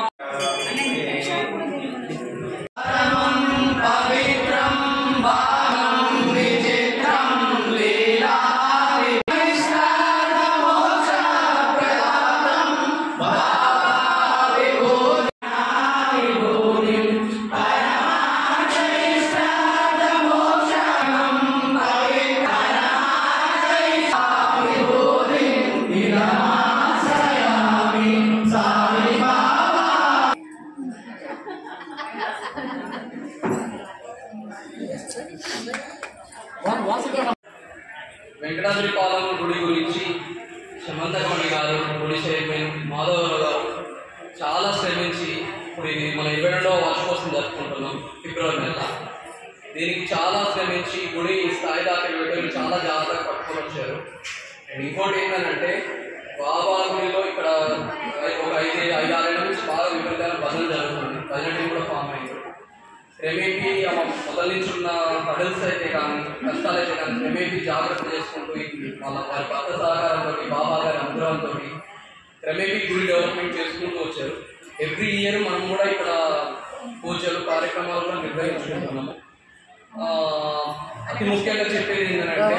వెంకటాద్రిపాలెం గుడి గురించి సమంతకమణి గారు గుడి చైర్మన్ మాధవరావు గారు చాలా శ్రమించి ఇప్పుడు ఇది మన ఇరవై రెండవ వార్షికోత్సవం జరుపుకుంటున్నాం ఫిబ్రవరి నెల దీనికి చాలా శ్రమించి గుడి స్థాయి దాకా వెళ్ళి చాలా జాగ్రత్తగా పట్టుకొని వచ్చారు అండ్ ఇంకోటి ఏంటంటే బాబా గుడిలో ఇక్కడ ఒక ఐదు ఐదు ఆరేళ్ళ నుంచి బాగా విపరీతమైన భజన జరుగుతుంది భజన టీం కూడా ఫామ్ అయింది శ్రమేపి మొదల నుంచి ఉన్న హడల్స్ అయితే కానీ కష్టాలు అయితే కానీ శ్రమేపి జాగ్రత్త చేసుకుంటూ ఇది వాళ్ళ వారి భక్త సహకారంతో బాబా గారి అనుగ్రహంతో శ్రమేపి గుడి డెవలప్మెంట్ చేసుకుంటూ వచ్చారు ఎవ్రీ ఇయర్ మనం కూడా ఇక్కడ పూజలు కార్యక్రమాలు కూడా నిర్వహించుకుంటున్నాము ఆ, అతి ముఖ్యంగా చెప్పేది ఏంటంటే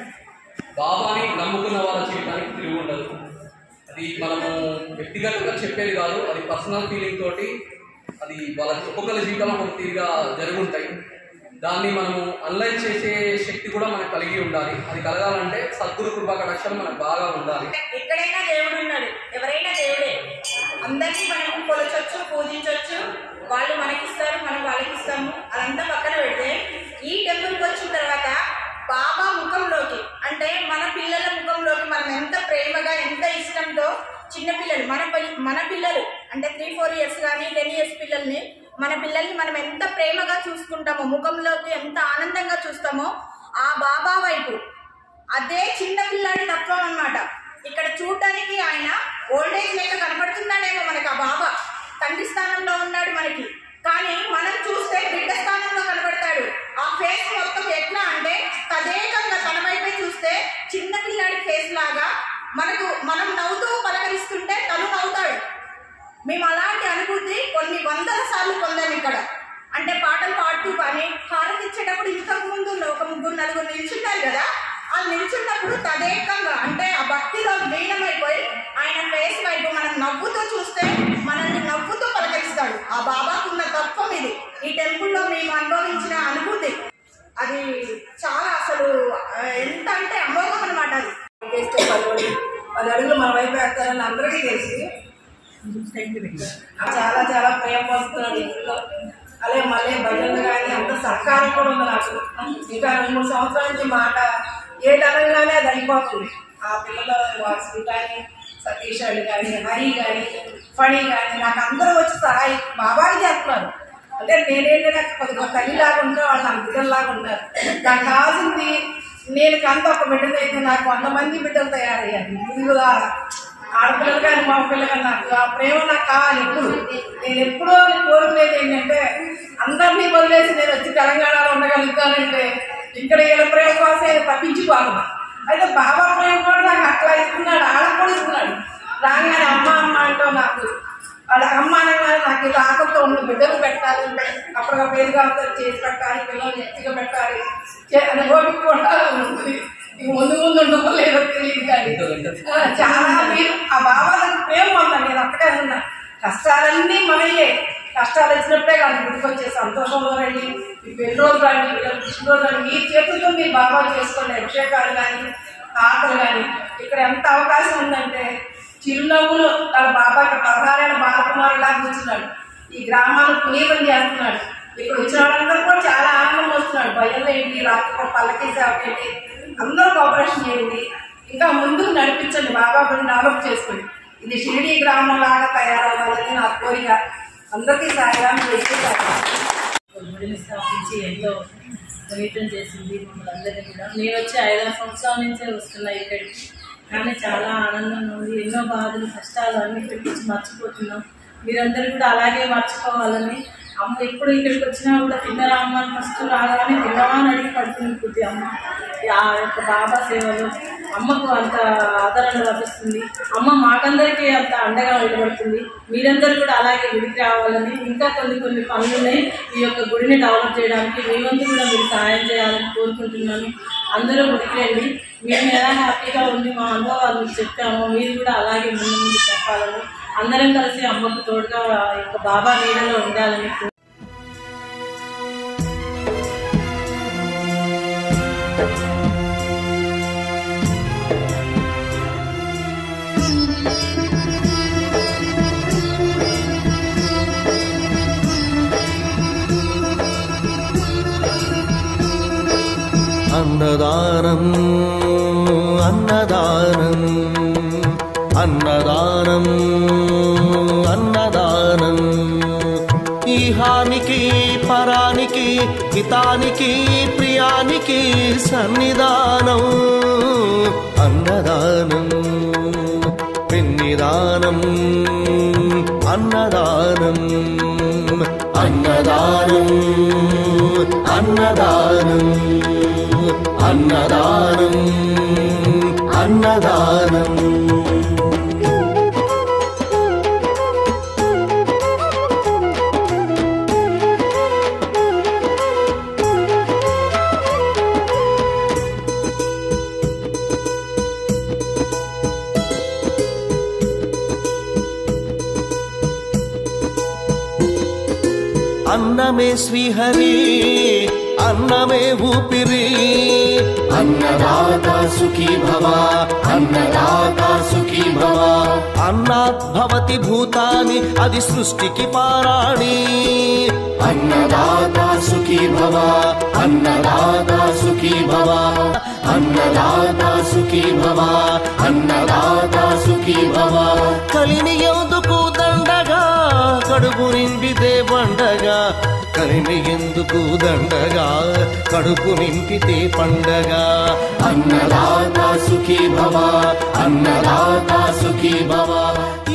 బాబాని నమ్ముకున్న వాళ్ళ జీవితానికి తిరిగి ఉండదు అది మనము వ్యక్తిగతంగా చెప్పేది కాదు అది పర్సనల్ ఫీలింగ్ తోటి అది వాళ్ళ ఒక్కొక్కరి జీవితంలో ఒక తీరుగా జరుగుంటాయి దాన్ని మనము అనలైజ్ చేసే శక్తి కూడా మనకు కలిగి ఉండాలి అది కలగాలంటే సద్గురు కృపా కటాక్షం మనకు బాగా ఉండాలి ఎక్కడైనా దేవుడు ఉన్నాడు ఎవరైనా దేవుడే అందరినీ మనం కొలచొచ్చు పూజించవచ్చు వాళ్ళు మనకిస్తారు మనం వాళ్ళకి ఇస్తాము అదంతా పక్కన పెడితే ఈ టెంపుల్కి వచ్చిన తర్వాత బాబా ముఖంలోకి అంటే మన పిల్లల ముఖంలోకి మనం ఎంత ప్రేమగా ఎంత ఇష్టంతో చిన్న పిల్లలు మన పిల్ల- మన పిల్లలు అంటే త్రీ ఫోర్ ఇయర్స్ కానీ టెన్ ఇయర్స్ పిల్లల్ని మన పిల్లల్ని మనం ఎంత ప్రేమగా చూసుకుంటామో ముఖంలోకి ఎంత ఆనందంగా చూస్తామో ఆ బాబా వైపు అదే చిన్న పిల్లాడి తత్వం అన్నమాట ఇక్కడ చూడటానికి ఆయన ఓల్డేజ్ లేక కనపడుతున్నాడేమో మనకి ఆ బాబా తండ్రి స్థానంలో ఉన్నాడు మనకి కానీ మనం చూస్తే బిడ్డ స్థానంలో కనబడతాడు ఆ ఫేస్ మొత్తం ఎట్లా అంటే తదేకంగా తన వైపే చూస్తే చిన్న పిల్లాడి ఫేస్ లాగా మనకు మనం నవ్వుతూ పలకరిస్తుంటే తను నవ్వుతాడు మేము అలాంటి అనుభూతి కొన్ని వందల సార్లు పొందాం ఇక్కడ అంటే పాటలు పాడుతూ కానీ హారతి ఇచ్చేటప్పుడు ఇంతకు ముందు ఒక ముగ్గురు నలుగురు నిల్చుంటారు కదా ఆ నిల్చున్నప్పుడు తదేకంగా అంటే ఆ భక్తిలో లీనమైపోయి ఆయన ఫేస్ వైపు మనం నవ్వుతూ చూస్తే మనల్ని నవ్వుతూ పలకరిస్తాడు ఆ బాబాకున్న తత్వం ఇది ఈ టెంపుల్లో మేము అనుభవించిన అనుభూతి అది చాలా అసలు ఆ, ఎంత అంటే అమోఘం అనమాట అది చేస్తే పదోడి పది అడుగులు మన వైపు వేస్తారని అందరికీ తెలిసి చాలా చాలా ప్రేమ వస్తున్నాడు ఇంట్లో అలాగే మళ్ళీ భజనలు కానీ అంత సహకారం కూడా ఉంది నాకు ఇంకా రెండు మూడు సంవత్సరాల నుంచి మాట ఏ తరంగానే అది అయిపోతుంది ఆ పిల్లల వాసు కానీ సతీష్ అని కానీ హరి కానీ ఫణి కానీ నాకు అందరూ వచ్చి సహాయం బాబాయి చేస్తున్నారు అంటే నేనేంటి నాకు కొద్దిగా తల్లిలాగా ఉంటా వాళ్ళు నాకు బిడ్డల్లాగా ఉంటారు నాకు కావాల్సింది నేను కంత ఒక బిడ్డలు అయితే నాకు వంద మంది బిడ్డలు తయారయ్యారు ముందుగా ఆడపిల్లలు కానీ మా పిల్లలు కానీ నాకు ఆ ప్రేమ నాకు కావాలి ఎప్పుడు నేను ఎప్పుడూ కోరుకునేది ఏంటంటే అందరినీ వదిలేసి నేను వచ్చి తెలంగాణలో ఉండగలుగుతానంటే ఇక్కడ వీళ్ళ ప్రేమ కోసమే తప్పించిపోతున్నా అయితే బాబా ప్రేమ కూడా నాకు అట్లా ఇస్తున్నాడు ఆడకు కూడా ఇస్తున్నాడు రాగానే అమ్మ అమ్మ అంటూ నాకు వాళ్ళ అమ్మ అనగానే నాకు ఇది ఆకలితో ఉన్న బిడ్డలు పెట్టాలి అప్పటికప్పుడు ఏది కావాలి చేసి పెట్టాలి పిల్లలు ఎత్తిగా పెట్టాలి చే- అని ఓపిక కూడా ఉంటుంది ఇక ముందు ముందు ఉండదో లేదో తెలియదు కానీ ఆ, చాలా మీరు ఆ బాబాలకు ప్రేమ ఉందండి నేను అక్కడే ఉన్నా కష్టాలన్నీ మనయే కష్టాలు వచ్చినప్పుడే కాదు గుర్తుకొచ్చే సంతోషంలో రండి మీ పెళ్లి రోజు రండి పిల్లలు పుట్టినరోజు రండి మీ చేతులతో మీరు బాబా చేసుకోండి అభిషేకాలు కానీ ఆటలు కానీ ఇక్కడ ఎంత అవకాశం ఉందంటే చిరునవ్వులు తన బాబా ఇక్కడ పదహారేళ్ళ బాలకుమారుడు లాగా కూర్చున్నాడు ఈ గ్రామాలు పునీతం చేస్తున్నాడు ఇక్కడ వచ్చిన వాళ్ళందరూ కూడా చాలా ఆనందం వస్తున్నాడు భయం ఏంటి రాత్రి పల్లకి సేవ ఏంటి అందరూ కోఆపరేషన్ చేయండి ఇంకా ముందుకు నడిపించండి బాబా గురించి డెవలప్ చేసుకోండి ఇది షిరిడి గ్రామం లాగా తయారవ్వాలని నా కోరిక అందరికీ సాయం చేసి గుడిని స్థాపించి ఎంతో పునీతం చేసింది మమ్మల్ని అందరినీ కూడా నేను వచ్చి ఐదారు సంవత్సరాల నుంచే వస్తున్నా ఇక్కడికి కానీ చాలా ఆనందంగా ఉంది ఎన్నో బాధలు కష్టాలు అన్ని పెట్టించి మర్చిపోతున్నాం మీరందరూ కూడా అలాగే మర్చిపోవాలని అమ్మ ఎప్పుడు ఇక్కడికి వచ్చినా కూడా తిన్నరా అమ్మ ఫస్ట్ రాగానే తిన్నవా అని అడిగి పడుతుంది కొద్ది అమ్మ ఆ యొక్క బాబా సేవలు అమ్మకు అంత ఆదరణ లభిస్తుంది అమ్మ మాకందరికీ అంత అండగా నిలబడుతుంది మీరందరూ కూడా అలాగే గుడికి రావాలని ఇంకా కొన్ని కొన్ని పనులు ఉన్నాయి ఈ యొక్క గుడిని డెవలప్ చేయడానికి మీ వంతు కూడా మీరు సహాయం చేయాలని కోరుకుంటున్నాను అందరూ గుడికి రండి మేము ఎలా హ్యాపీగా ఉండి మా అనుభవాలు మీకు చెప్పామో మీరు కూడా అలాగే ముందు ముందు చెప్పాలని అందరం కలిసి అమ్మకు తోడుగా ఈ యొక్క బాబా నీడలో ఉండాలని కోరు- అన్నదానం అన్నదానం అన్నదానం అన్నదానం ఈహానికి పరానికి హితానికి ప్రియానికి సన్నిధానం అన్నదానం పిన్నిదానం అన్నదానం అన్నదానం అన్నదానం అన్నదానం అన్నదానం అన్నమే శ్రీహరి అన్నమే ఊపిరి అన్నదాత సుఖీ భవ అన్నదాత సుఖీ భవ అన్నాత్ భవతి భూతాని అది సృష్టికి పారాణి అన్నదాత సుఖీ భవ అన్నదాత సుఖీ భవ అన్నదాత సుఖీ భవ అన్నదాత సుఖీ భవ కలిని ఎందుకు దండగా కడుపు నిండితే పండగ కలిని ఎందుకు దండగా కడుపు నింపితే పండగ అన్నదాత సుఖీ భవ అన్నదాత సుఖీ భవ